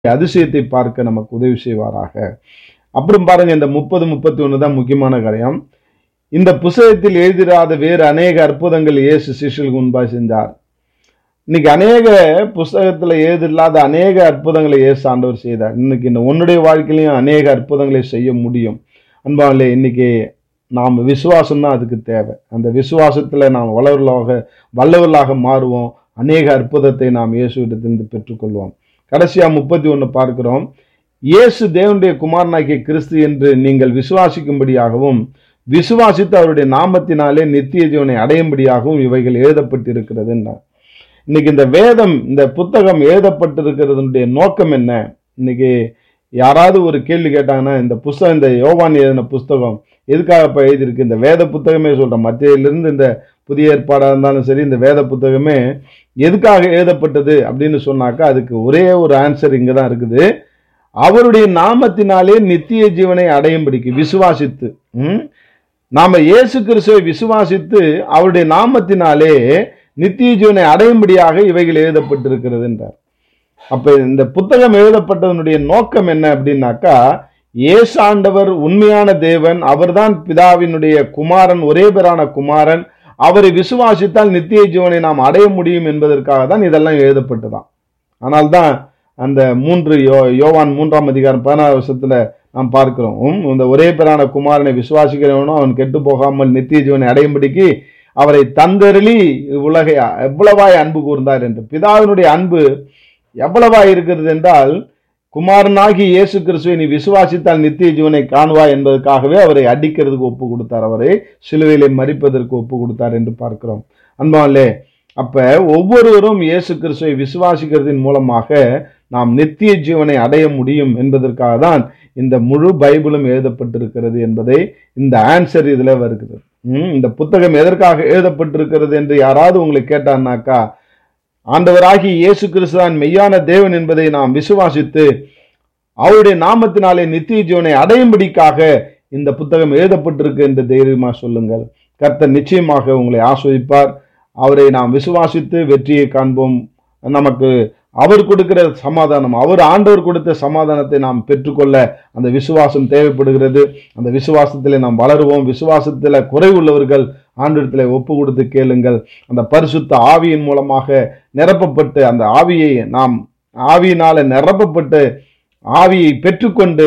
அதிசயத்தை பார்க்க நமக்கு உதவி செய்வாராக அப்புறம் பாருங்க இந்த முப்பது முப்பத்தி ஒன்று தான் முக்கியமான காரியம் இந்த புஸ்தகத்தில் எழுதிராத வேறு அநேக அற்புதங்கள் இயேசு சிஷ்யர்களுக்கு முன்பாய் செஞ்சார் இன்னைக்கு அநேக புஸ்தகத்துல எழுதில்லாத அநேக அற்புதங்களை இயேசு ஆண்டவர் செய்தார் இன்னைக்கு இந்த உன்னுடைய வாழ்க்கையிலையும் அநேக அற்புதங்களை செய்ய முடியும் அன்பாவிலே இன்னைக்கு நாம் விசுவாசம் தான் அதுக்கு தேவை அந்த விசுவாசத்துல நாம் வல்லவர்களாக வல்லவர்களாக மாறுவோம் அநேக அற்புதத்தை நாம் இயேசுவிடத்திலிருந்து பெற்றுக்கொள்வோம் கடைசியா முப்பத்தி ஒன்று பார்க்கிறோம் இயேசு தேவனுடைய குமாரனாகிய கிறிஸ்து என்று நீங்கள் விசுவாசிக்கும்படியாகவும் விசுவாசித்து அவருடைய நாமத்தினாலே நித்திய ஜீவனை அடையும்படியாகவும் இவைகள் எழுதப்பட்டிருக்கிறது என்றார் இன்னைக்கு இந்த வேதம் இந்த புத்தகம் எழுதப்பட்டிருக்கிறதுடைய நோக்கம் என்ன இன்னைக்கு யாராவது ஒரு கேள்வி கேட்டாங்கன்னா இந்த புஸ்தகம் இந்த யோவான் எழுதின புஸ்தகம் எதுக்காக இப்போ எழுதியிருக்கு இந்த வேத புத்தகமே சொல்கிறேன் மத்தியிலிருந்து இந்த புதிய ஏற்பாடாக இருந்தாலும் சரி இந்த வேத புத்தகமே எதுக்காக எழுதப்பட்டது அப்படின்னு சொன்னாக்கா அதுக்கு ஒரே ஒரு ஆன்சர் இங்கே தான் இருக்குது அவருடைய நாமத்தினாலே நித்திய ஜீவனை அடையும்படிக்கு விசுவாசித்து ம்? நாம இயேசு கிறிஸ்துவை விசுவாசித்து அவருடைய நாமத்தினாலே நித்திய ஜீவனை அடையும்படியாக இவைகள் எழுதப்பட்டிருக்கிறது என்றார் அப்ப இந்த புத்தகம் எழுதப்பட்டதனுடைய நோக்கம் என்ன அப்படின்னாக்கா இயேசு ஆண்டவர் உண்மையான தேவன் அவர்தான் பிதாவினுடைய குமாரன் ஒரே பேரான குமாரன் அவரை விசுவாசித்தால் நித்திய ஜீவனை நாம் அடைய முடியும் என்பதற்காக தான் இதெல்லாம் எழுதப்பட்டதாம் ஆனால் தான் அந்த மூன்று யோ யோவான் மூன்றாம் அதிகாரம் பதினாறு வருஷத்துல நாம் பார்க்கிறோம் உம், இந்த ஒரே பேரான குமாரனை விசுவாசிக்கிறவனும் அவன் கெட்டு போகாமல் நித்திய ஜீவனை அடையும்படிக்கு அவரை தந்தருளி உலகை எவ்வளவாய் அன்பு கூர்ந்தார் என்று பிதாவினுடைய அன்பு எவ்வளவாய் இருக்கிறது என்றால் குமாரனாகி இயேசு கிறிஸ்துவை நீ விசுவாசித்தால் நித்திய ஜீவனை காணுவாய் என்பதற்காகவே அவரை அடிக்கிறதுக்கு ஒப்பு கொடுத்தார் அவரை சிலுவையிலே மறிப்பதற்கு ஒப்பு கொடுத்தார் என்று பார்க்கிறோம் அன்பாலே அப்ப ஒவ்வொருவரும் இயேசு கிறிஸ்துவை விசுவாசிக்கிறதின் மூலமாக நாம் நித்திய ஜீவனை அடைய முடியும் என்பதற்காக தான் இந்த முழு பைபிளும் எழுதப்பட்டிருக்கிறது என்பதை இந்த ஆன்சர் இதுல வருகிறது ம், இந்த புத்தகம் எதற்காக எழுதப்பட்டிருக்கிறது என்று யாராவது உங்களை கேட்டான்னாக்கா ஆண்டவராகி இயேசு கிறிஸ்து தான் மெய்யான தேவன் என்பதை நாம் விசுவாசித்து அவருடைய நாமத்தினாலே நித்திய ஜீவனை அடையும்படிக்காக இந்த புத்தகம் எழுதப்பட்டிருக்கு என்று தைரியமா சொல்லுங்கள் கர்த்தர் நிச்சயமாக உங்களை ஆஸ்வதிப்பார் அவரை நாம் விசுவாசித்து வெற்றியை காண்போம் நமக்கு அவர் கொடுக்கிற சமாதானம் அவர் ஆண்டவர் கொடுத்த சமாதானத்தை நாம் பெற்றுக்கொள்ள அந்த விசுவாசம் தேவைப்படுகிறது அந்த விசுவாசத்திலே நாம் வளருவோம் விசுவாசத்தில் குறைவுள்ளவர்கள் ஆண்டிடத்தில் ஒப்பு கொடுத்து கேளுங்கள் அந்த பரிசுத்த ஆவியின் மூலமாக நிரப்பப்பட்டு அந்த ஆவியை நாம் ஆவியினால நிரப்பப்பட்டு ஆவியை பெற்றுக்கொண்டு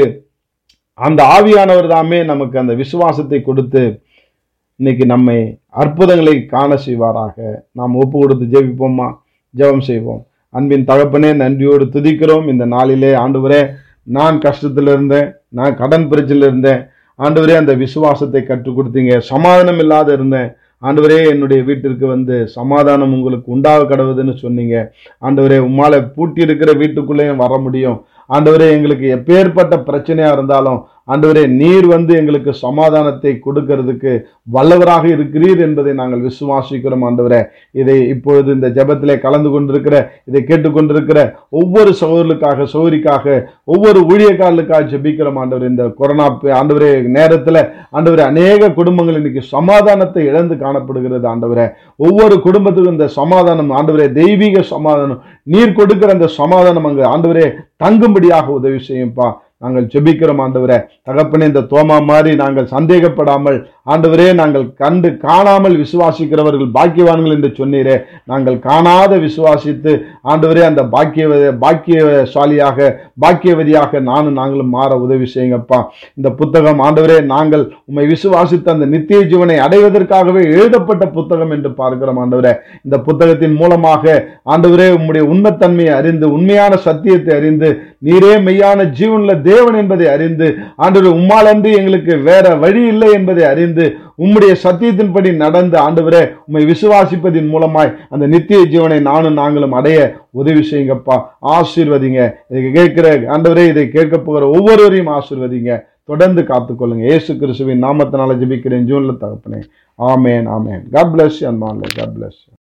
அந்த ஆவியானவர் தாமே நமக்கு அந்த விசுவாசத்தை கொடுத்து இன்னைக்கு நம்மை அற்புதங்களை காண செய்வாராக நாம் ஒப்பு கொடுத்து ஜெபிப்போமா ஜெபம் செய்வோம் அன்பின் தகப்பனே நன்றியோடு துதிக்கிறோம் இந்த நாளிலே ஆண்டவரே நான் கஷ்டத்தில் இருந்தேன் நான் கடன் பிரச்சனையில் இருந்தேன் ஆண்டவரே அந்த விசுவாசத்தை கற்றுக் கொடுத்தீங்க சமாதானம் இல்லாத இருந்தேன் ஆண்டவரே என்னுடைய வீட்டிற்கு வந்து சமாதானம் உங்களுக்கு உண்டாக கடவுதுன்னு சொன்னீங்க ஆண்டவரே உம்மால பூட்டி இருக்கிற வீட்டுக்குள்ளேயும் வர முடியும் ஆண்டவரே எங்களுக்கு எப்பேற்பட்ட பிரச்சனையா இருந்தாலும் ஆண்டவரே நீர் வந்து எங்களுக்கு சமாதானத்தை கொடுக்கிறதுக்கு வல்லவராக இருக்கிறீர் என்பதை நாங்கள் விசுவாசிக்கிறோம் ஆண்டவரே இதை இப்பொழுது இந்த ஜெபத்திலே கலந்து கொண்டிருக்கிற இதை கேட்டுக்கொண்டிருக்கிற ஒவ்வொரு சகோதரர்களுக்காக சௌரிக்காக ஒவ்வொரு ஊழியக்காரர்களுக்காக ஜெபிக்கிறோம் ஆண்டவர் இந்த கொரோனா பே- ஆண்டவரே நேரத்தில் ஆண்டவரே அநேக குடும்பங்கள் இன்னைக்கு சமாதானத்தை இழந்து காணப்படுகிறது ஆண்டவரே ஒவ்வொரு குடும்பத்துக்கும் இந்த சமாதானம் ஆண்டவரே தெய்வீக சமாதானம் நீர் கொடுக்கிற அந்த சமாதானம் அங்கு ஆண்டவரே தங்கும்படியாக உதவி செய்யும்பா நாங்கள் ஜெபிக்கிறோம் ஆண்டவரே தகப்பனே இந்த தோமா மாதிரி நாங்கள் சந்தேகப்படாமல் ஆண்டவரே நாங்கள் கண்டு காணாமல் விசுவாசிக்கிறவர்கள் பாக்கியவான்கள் என்று சொன்னீரே நாங்கள் காணாத விசுவாசித்து ஆண்டவரே அந்த பாக்கிய பாக்கியசாலியாக பாக்கியவதியாக நானும் நாங்களும் மாற உதவி செய்யுங்கப்பா இந்த புத்தகம் ஆண்டவரே நாங்கள் உம்மை விசுவாசித்து அந்த நித்திய ஜீவனை அடைவதற்காகவே எழுதப்பட்ட புத்தகம் என்று பார்க்கிறோம் ஆண்டவரே இந்த புத்தகத்தின் மூலமாக ஆண்டவரே உம்முடைய உண்மைத்தன்மையை அறிந்து உண்மையான சத்தியத்தை அறிந்து நீரே மெய்யான ஜீவனுள்ள தேவன் என்பதை அறிந்து ஆண்டவரே உம்மாலன்றி எங்களுக்கு வேற வழி இல்லை என்பதை அறிந்து உம்முடைய சத்தியத்தின்படி நடந்து ஆண்டவரே உம்மை விசுவாசிப்பதின் மூலமாய் அந்த நித்திய ஜீவனை நானும் நாங்களும் அடைய உதவி செய்யுங்கப்பா ஆசீர்வதிங்க இதை கேட்கிற ஆண்டவரே இதை கேட்க போகிற ஒவ்வொருவரையும் ஆசீர்வதிங்க தொடர்ந்து காத்துக்கொள்ளுங்க இயேசு கிறிஸ்துவின் நாமத்தினால ஜெபிக்கிறேன் ஜூன்ல தகப்பனே ஆமேன் ஆமேன் God bless and God plus